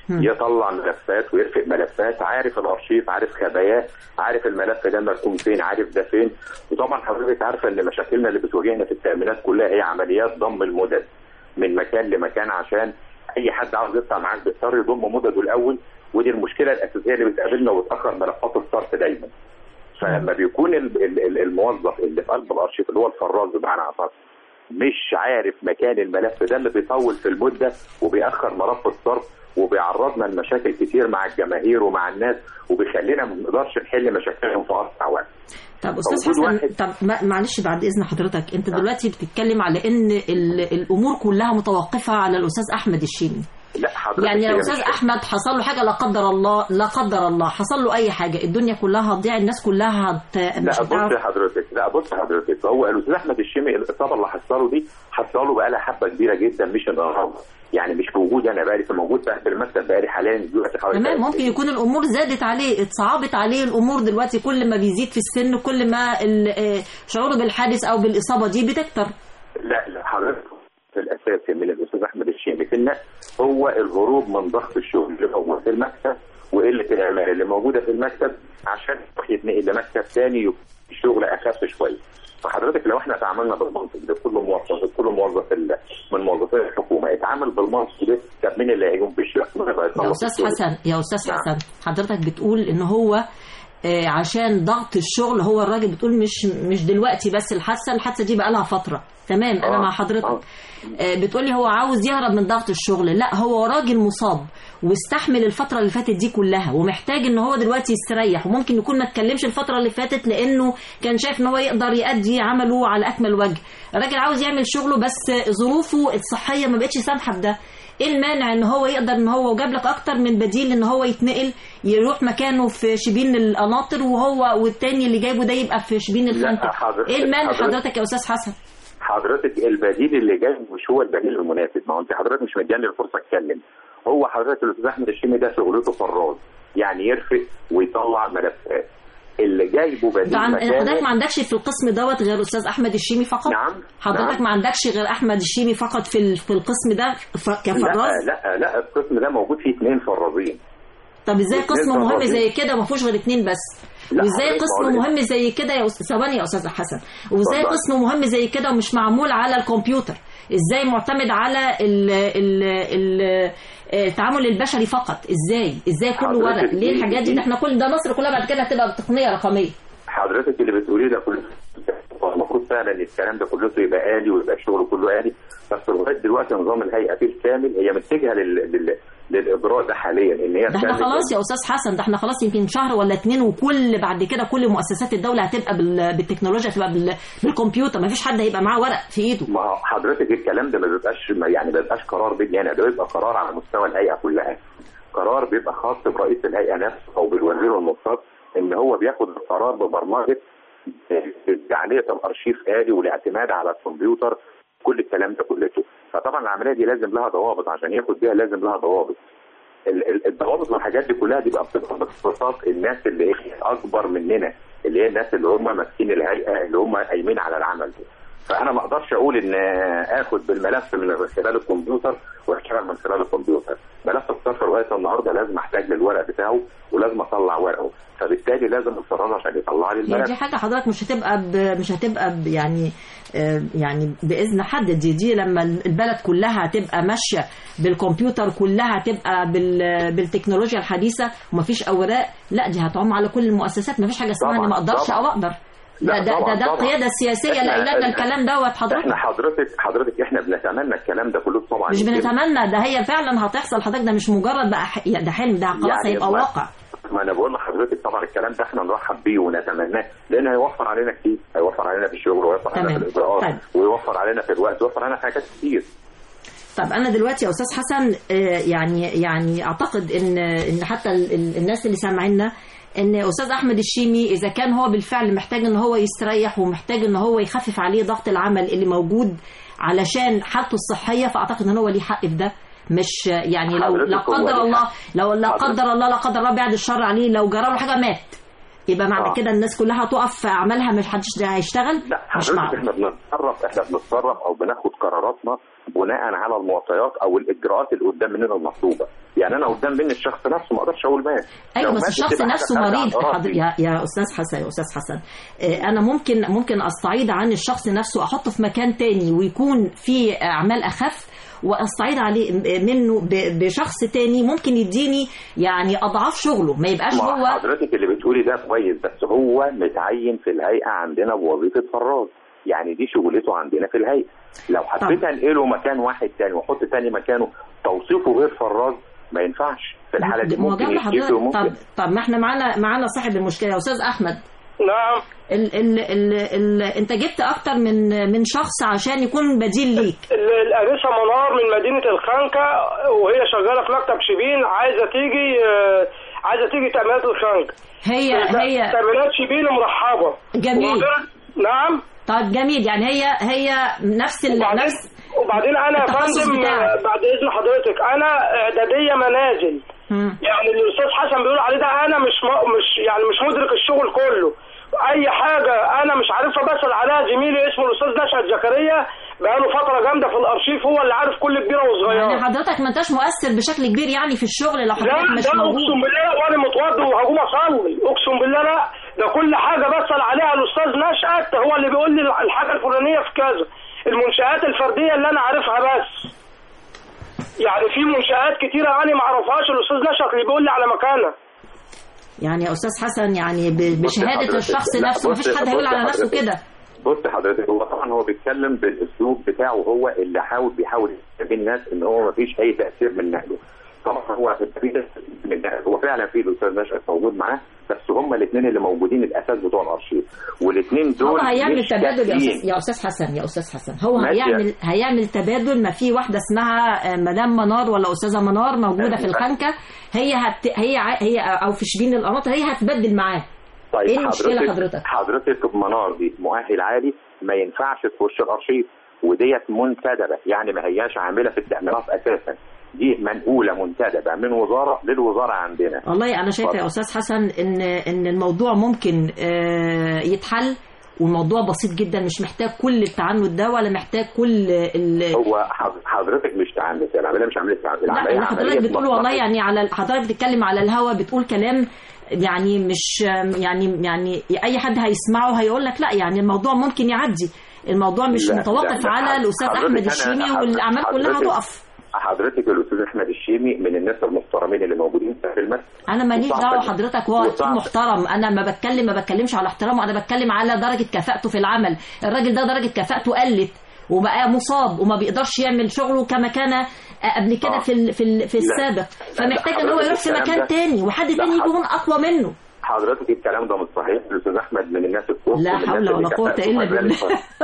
يطلع ملفات ويرفق ملفات عارف الارشيف عارف خباياه عارف الملف ده مركون فين عارف ده فين وطبعا حضرتك عارفه ان مشاكلنا اللي بتواجهنا في التامينات كلها هي عمليات ضم المدد من مكان لمكان عشان اي حد عاوز يطلع معاك بيضطر يضم مدده الاول ودي المشكله الاساسيه اللي بتقابلنا وتاخر ملفات الصرف دايما فلما بيكون ال- ال- ال- الموظف اللي في قلب الارشيف اللي هو الفراز بمعنى اصح مش عارف مكان الملف ده اللي بيطول في المده وبيأخر ملف الصرف وبيعرضنا لمشاكل كتير مع الجماهير ومع الناس وبيخلينا ما نقدرش نحل مشاكلهم في اسرع وقت. طب استاذ موجود حسن طب ما- معلش بعد اذن حضرتك انت دلوقتي بتتكلم على ان ال- الامور كلها متوقفه على الاستاذ احمد الشيمي لا حضرتك يعني هي لو مش استاذ كده. احمد حصل له حاجه لا قدر الله لا قدر الله حصل له اي حاجه الدنيا كلها هتضيع الناس كلها هت... لا مش بص هتعرف يا حضرتك لا بص يا حضرتك هو الاستاذ احمد الشيمي الاصابه اللي حصله دي حصله بقى لها حبه كبيره جدا مش النهارده يعني مش موجود انا بقالي في موجود بقى في المكتب بقالي حاليا دلوقتي حوالي تمام ثلاث ممكن سنين. يكون الامور زادت عليه اتصعبت عليه الامور دلوقتي كل ما بيزيد في السن كل ما ال- آه، شعوره بالحادث او بالاصابه دي بتكتر لا لا حضرتك في الاساس من الاستاذ احمد الشيمي في النقل هو الهروب من ضغط الشغل اللي هو في المكتب وقله العماله اللي موجوده في المكتب عشان يروح يتنقل لمكتب ثاني يبقى الشغل اخف شويه فحضرتك لو احنا تعاملنا بالمنطق ده كل موظف كل موظف ال- من موظفي الحكومه يتعامل بالمنطق ده طب مين اللي هيقوم بالشغل؟ مين اللي يا هيخلص استاذ الشغل؟ حسن يا استاذ نعم. حسن حضرتك بتقول ان هو آه، عشان ضغط الشغل هو الراجل بتقول مش مش دلوقتي بس الحادثه الحادثه دي بقى لها فتره تمام انا آه، مع حضرتك آه. آه، بتقولي هو عاوز يهرب من ضغط الشغل لا هو راجل مصاب واستحمل الفتره اللي فاتت دي كلها ومحتاج ان هو دلوقتي يستريح وممكن يكون ما اتكلمش الفتره اللي فاتت لانه كان شايف ان هو يقدر يأدي عمله على اكمل وجه الراجل عاوز يعمل شغله بس ظروفه الصحيه ما بقتش سامحه بده ايه المانع ان هو يقدر ان هو وجاب لك اكتر من بديل ان هو يتنقل يروح مكانه في شبين القناطر وهو والتاني اللي جايبه ده يبقى في شبين الفانتك حضرتك- ايه المانع حضرتك- حضرتك يا استاذ حسن حضرتك البديل اللي جاي مش هو البديل المناسب ما هو انت حضرتك مش مدياني الفرصه اتكلم هو حضرتك الاستاذ احمد الشيمي ده شغلته فراز يعني يرفق ويطلع ملفات اللي جايبه بديل طبعا مكانه- حضرتك ما عندكش في القسم دوت غير استاذ احمد الشيمي فقط نعم حضرتك نعم. ما عندكش غير احمد الشيمي فقط في ال- في القسم ده ف- كفراز لا لا لا القسم ده موجود فيه اثنين فرازين طب ازاي الاثنين قسم مهم فرازين. زي كده ما فيهوش غير اتنين بس لا، وازاي حضرتك قسم بقول إيه؟ مهم زي كده يا أستاذ- ثواني يا استاذ حسن وازاي اتفضل. قسم مهم زي كده ومش معمول على الكمبيوتر ازاي معتمد على ال ال ال التعامل البشري فقط ازاي ازاي كله حضرتك ورق ليه دي- الحاجات دي ده احنا كل ده مصر كلها بعد كده هتبقى بتقنيه رقميه حضرتك اللي بتقوليه ده كله المفروض فعلا الكلام ده كله يبقى آلي ويبقى الشغل كله آلي بس لغايه دلوقتي نظام الهيئه فيه الكامل هي متجهه لل... لل... للاجراء ده حاليا ان هي ده احنا تعمل- خلاص يا استاذ حسن ده احنا خلاص يمكن شهر ولا اتنين وكل بعد كده كل مؤسسات الدوله هتبقى بال- بالتكنولوجيا هتبقى بال- بالكمبيوتر ما فيش حد هيبقى معاه ورق في ايده ما هو حضرتك الكلام ده ما بيبقاش ما- يعني ما بيبقاش قرار بيجي انا ده بيبقى قرار على مستوى الهيئه كلها قرار بيبقى خاص برئيس الهيئه نفسه او بالوزير المختص ان هو بياخد القرار ببرمجه جعليه الارشيف آلي والاعتماد على الكمبيوتر كل الكلام ده كلته فطبعا العمليه دي لازم لها ضوابط عشان ياخد بيها لازم لها ضوابط ال- ال- الضوابط والحاجات دي كلها دي بقى بتبقى باختصاص الناس اللي إيه اكبر مننا اللي هي الناس اللي هم ماسكين الهيئه اللي هم قايمين على العمل ده فانا ما اقدرش اقول ان اخد بالملف من خلال الكمبيوتر واشتغل من خلال الكمبيوتر ملف الصرف لغايه النهارده لازم احتاج للورق بتاعه ولازم اطلع ورقه فبالتالي لازم الفراغ عشان يطلع لي يعني الملف دي حاجه حضرتك مش هتبقى ب... مش هتبقى ب... يعني آه، يعني باذن حد دي دي لما البلد كلها هتبقى ماشيه بالكمبيوتر كلها هتبقى بال... بالتكنولوجيا الحديثه ومفيش اوراق لا دي هتعم على كل المؤسسات مفيش حاجه اسمها طبعاً، اني ما اقدرش طبعاً. او اقدر ده لا، ده ده, طبعاً، ده طبعاً. القياده السياسيه اللي إحنا- قايله لنا إحنا- الكلام دوت حضرتك احنا حضرتك حضرتك احنا بنتمنى الكلام ده كله طبعا مش يتم. بنتمنى ده هي فعلا هتحصل حضرتك ده مش مجرد بقى ح... ده حلم ده خلاص يعني هيبقى ما- واقع ما انا بقول لحضرتك طبعا الكلام ده احنا نرحب بيه ونتمناه لان هيوفر علينا كتير هيوفر علينا في الشغل ويوفر علينا في تمام. الاجراءات طيب. ويوفر علينا في الوقت ويوفر علينا في حاجات كتير طب انا دلوقتي يا استاذ حسن آه، يعني يعني اعتقد ان ان حتى ال- ال- الناس اللي سامعينا ان استاذ احمد الشيمي اذا كان هو بالفعل محتاج ان هو يستريح ومحتاج ان هو يخفف عليه ضغط العمل اللي موجود علشان حالته الصحيه فاعتقد ان هو ليه حق في ده مش يعني لو حضرتك لا هو قدر ليه الله حق. لو لا حضرتك. قدر الله لا قدر الله بعد الشر عليه لو جرى له حاجه مات يبقى معنى آه. كده الناس كلها تقف في اعمالها مش حدش هيشتغل لا مش حضرتك معقول احنا بنتصرف احنا بنتصرف او بناخد قراراتنا بناء على المعطيات او الاجراءات اللي قدام مننا المطلوبه يعني انا قدام مني الشخص نفسه ما اقدرش اقول مات ايوه لو بس مات الشخص تبقى حاجة نفسه خارجة عن مريض إرادتي. حضر يا يا استاذ حسن يا استاذ حسن آه، انا ممكن ممكن استعيد عن الشخص نفسه احطه في مكان تاني ويكون في اعمال اخف واستعيد عليه منه ب- بشخص تاني ممكن يديني يعني اضعاف شغله ما يبقاش ما هو حضرتك اللي بتقولي ده كويس بس هو متعين في الهيئه عندنا بوظيفه فراز يعني دي شغلته عندنا في الهيئه لو حبيت انقله مكان واحد تاني واحط تاني مكانه توصيفه غير فراز ما ينفعش في الحاله دي ما هو ممكن جاب يشتكي لحضرتك وممكن طب طب ما احنا معانا معانا صاحب المشكله يا استاذ احمد نعم ال ال ال ال انت جبت اكتر من من شخص عشان يكون بديل ليك ال- الانسه منار من مدينه الخنكه وهي شغاله في مكتب شبين عايزه تيجي آه، عايزه تيجي تامينات الخنكه هي هي تامينات شبين مرحبه جميل. وبعدين- نعم طيب جميل يعني هي هي نفس ال... وبعدين نفس وبعدين انا يا التخصص فندم بتاعك. آه، بعد اذن حضرتك انا اعداديه منازل مم. يعني اللي الاستاذ حسن بيقول عليه ده انا مش م... مش يعني مش مدرك الشغل كله اي حاجه انا مش عارفها بسال عليها زميلي اسمه الاستاذ نشأت زكريا بقاله فتره جامده في الارشيف هو اللي عارف كل كبيره وصغيره يعني حضرتك ما انتش مؤثر بشكل كبير يعني في الشغل لو لا حضرتك مش ده موجود اقسم بالله وانا متوضي وهقوم اصلي اقسم بالله لا ده كل حاجه بسال عليها الاستاذ نشأت هو اللي بيقول لي الحاجه الفلانيه في كذا المنشآت الفرديه اللي انا عارفها بس يعني في منشآت كتيره انا ما اعرفهاش الاستاذ نشأت اللي بيقول لي على مكانها يعني يا استاذ حسن يعني ب- بصي بشهاده حضرتك، الشخص لا، نفسه ما فيش بصي- حد هيقول بصي على نفسه حضرتك. كده بص حضرتك هو طبعا هو بيتكلم بالاسلوب بتاعه هو اللي حاول بيحاول يثبت الناس ان هو ما فيش اي تاثير من نقله طبعا هو في تأثير من نقله هو فعلا في الاستاذ نشأت موجود معاه بس هما الاثنين اللي موجودين الاساس بتوع الارشيف والاثنين دول هو هيعمل مش تبادل يا كافيين. استاذ يا استاذ حسن يا استاذ حسن هو ماشي. هيعمل هيعمل تبادل ما في واحده اسمها آه، مدام منار ولا استاذه منار موجوده في الخنكه هي هت هي ع- هي او في شبين القناطر هي هتبدل معاه طيب ايه المشكله حضرتك؟ حضرتك منار دي مؤهل عالي ما ينفعش تخش الارشيف وديت منتدبه يعني ما هياش عامله في التامينات اساسا دي منقوله منتدبه من وزاره للوزاره عندنا والله انا شايفه يا استاذ حسن ان ان الموضوع ممكن آه، يتحل والموضوع بسيط جدا مش محتاج كل التعنت ده ولا محتاج كل ال... هو حض- حضرتك مش تعنت العمليه مش عمليه تعنت لا العمليه اللي حضرتك عملية بتقول والله مصلحة. يعني على حضرتك بتتكلم على الهوا بتقول كلام يعني مش يعني يعني اي حد هيسمعه هيقول لك لا يعني الموضوع ممكن يعدي الموضوع مش لا، متوقف لا، على حضرتك- الاستاذ حضرتك احمد أنا- الشيمي حضرتك- والاعمال كلها حضرتك- هتقف حضرتك الاستاذ احمد الشيمي من الناس المحترمين اللي موجودين في المسجد انا ماليش وصعب دعوه إن- حضرتك هو اكيد وصعب- محترم انا ما بتكلم ما بتكلمش على احترامه انا بتكلم على درجه كفاءته في العمل الراجل ده درجه كفاءته قلت وبقى مصاب وما بيقدرش يعمل شغله كما كان قبل كده آه. في ال- في ال- في لا. السابق فمحتاج ان هو حضرتك يروح في الكلام مكان ده- تاني وحد لا، تاني حضرتك- يكون اقوى منه حضرتك الكلام ده مش صحيح الاستاذ احمد من الناس الكويسه لا من الناس حول اللي ولا قوة كفاءته إلا مجال بالله.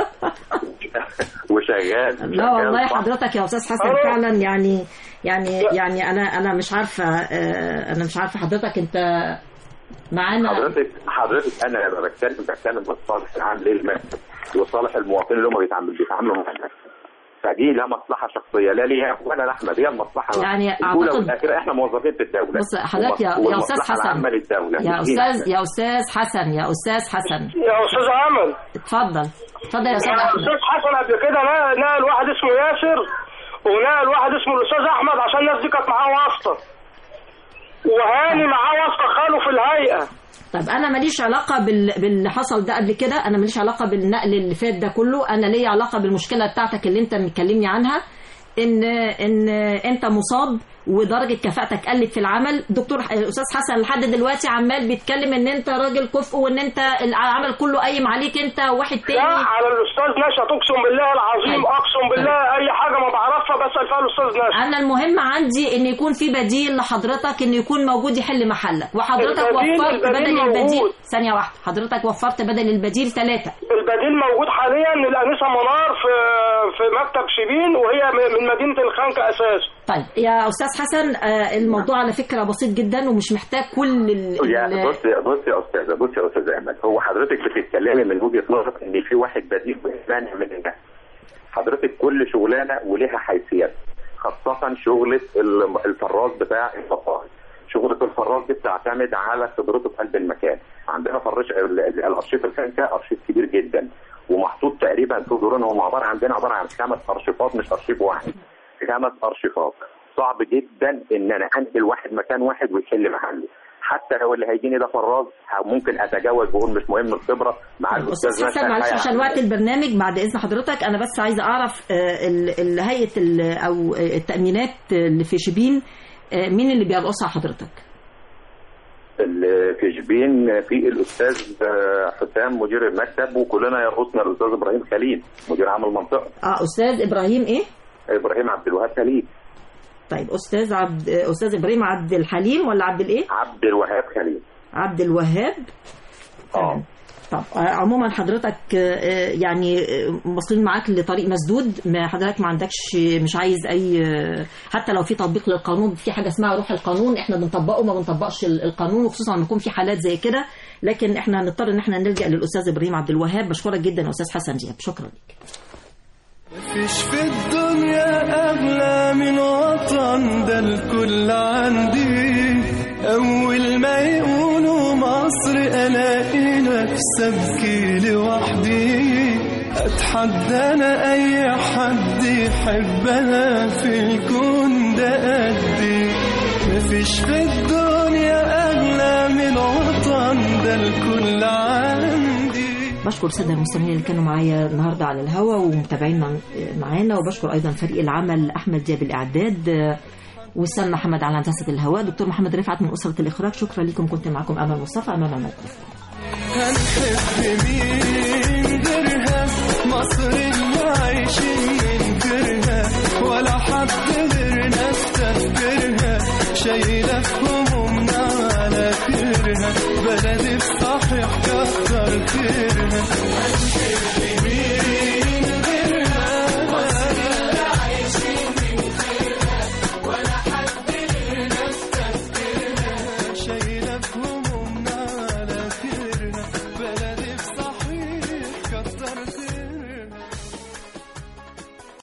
وشغال لا شغال والله صح. حضرتك يا استاذ حسن أيوة. فعلا يعني يعني يعني انا انا مش عارفه آه، انا مش عارفه حضرتك انت معانا حضرتك حضرتك انا لما بتكلم بتكلم بالصالح العام للمكتب وصالح المواطنين اللي هم بيتعاملوا بيتعاملوا مع الناس فدي لا مصلحه شخصيه لا ليها ولا لاحمد هي المصلحه يعني الاولى أعتقد- والاخيره احنا موظفين في الدوله بص حضرتك يا والم- يا استاذ والمصلحة حسن العامة للدوله يا مش لينا استاذ يا استاذ حسن يا استاذ حسن يا استاذ امل اتفضل اتفضل يا استاذ يعني احمد الاستاذ حسن قبل كده نقل نقل واحد اسمه ياسر ونقل واحد اسمه الاستاذ احمد عشان الناس دي كانت معاه واسطه وهاني معاه واسطه خاله في الهيئه طيب انا ماليش علاقه بال... باللي حصل ده قبل كده انا ماليش علاقه بالنقل اللي فات ده كله انا ليا علاقه بالمشكله بتاعتك اللي انت مكلمني عنها ان ان انت مصاب ودرجه كفاءتك قلت في العمل دكتور استاذ حسن لحد دلوقتي عمال بيتكلم ان انت راجل كفء وان انت العمل كله قايم عليك انت وواحد لا تاني على الاستاذ نشأت اقسم بالله العظيم طيب. اقسم بالله اي حاجه ما بعرفها بسال فيها الاستاذ نشأت انا المهم عندي ان يكون في بديل لحضرتك ان يكون موجود يحل محلك وحضرتك البديل- وفرت البديل بدل موجود. البديل ثانيه واحده حضرتك وفرت بدل البديل ثلاثه البديل موجود حاليا الانسه منار في في مكتب شبين وهي من مدينه الخنكه اساسا طيب يا استاذ حسن آه، الموضوع على فكره بسيط جدا ومش محتاج كل ال... يا ال- بص يا بص يا استاذه بص يا استاذ احمد هو حضرتك بتتكلمي من وجهه نظر ان في واحد بديل مانع من الناس حضرتك كل شغلانه ولها حيثيات خاصه شغله ال- الفراز بتاع الفقاعي شغل خبره الفراش دي بتعتمد على خبرته في قلب المكان عندنا فراش ال- ال- الارشيف الخانكه ارشيف كبير جدا ومحطوط تقريبا في دورين هو عباره عندنا عباره عن خمس ارشيفات مش ارشيف واحد خمس ارشيفات صعب جدا ان انا انقل واحد مكان واحد ويحل محله حتى لو اللي هيجيني ده فراز ممكن اتجاوز واقول مش مهم الخبره مع الاستاذ استاذ حسن مثلا معلش هيعمل عشان وقت البرنامج بعد اذن حضرتك انا بس عايزه اعرف آه، ال- ال- هيئه ال- او آه، التامينات اللي في شبين آه، مين اللي بيرقصها حضرتك؟ ال- في شبين في الاستاذ آه، حسام مدير المكتب وكلنا يرقصنا الاستاذ ابراهيم خليل مدير عام المنطقه اه استاذ ابراهيم ايه؟ ابراهيم عبد الوهاب خليل طيب استاذ عبد آه، استاذ ابراهيم عبد الحليم ولا عبد الايه؟ عبد الوهاب خليل عبد الوهاب اه طب آه، عموما حضرتك آه، يعني آه، واصلين معاك لطريق مسدود ما حضرتك ما عندكش مش عايز اي آه، حتى لو في تطبيق للقانون في حاجه اسمها روح القانون احنا بنطبقه ما بنطبقش ال- القانون وخصوصا لما يكون في حالات زي كده لكن احنا هنضطر ان احنا نلجا للاستاذ ابراهيم عبد الوهاب بشكرك جدا يا استاذ حسن دياب شكرا لك مفيش في الدنيا أغلى من وطن ده الكل عندي أول ما يقولوا مصر ألاقي نفسي أبكي لوحدي أتحدى أنا أي حد يحبها في الكون ده قدي مفيش في الدنيا أغلى من وطن ده الكل عندي بشكر الساده المستمعين اللي كانوا معايا النهارده على الهوا ومتابعينا معانا وبشكر ايضا فريق العمل احمد دياب الاعداد آه، وسام محمد على هندسه الهواء دكتور محمد رفعت من اسره الاخراج شكرا لكم كنت معكم امل مصطفى امام الميكروفون هنحب مين غيرها مصر اللي عايشين من غيرها ولا حد غير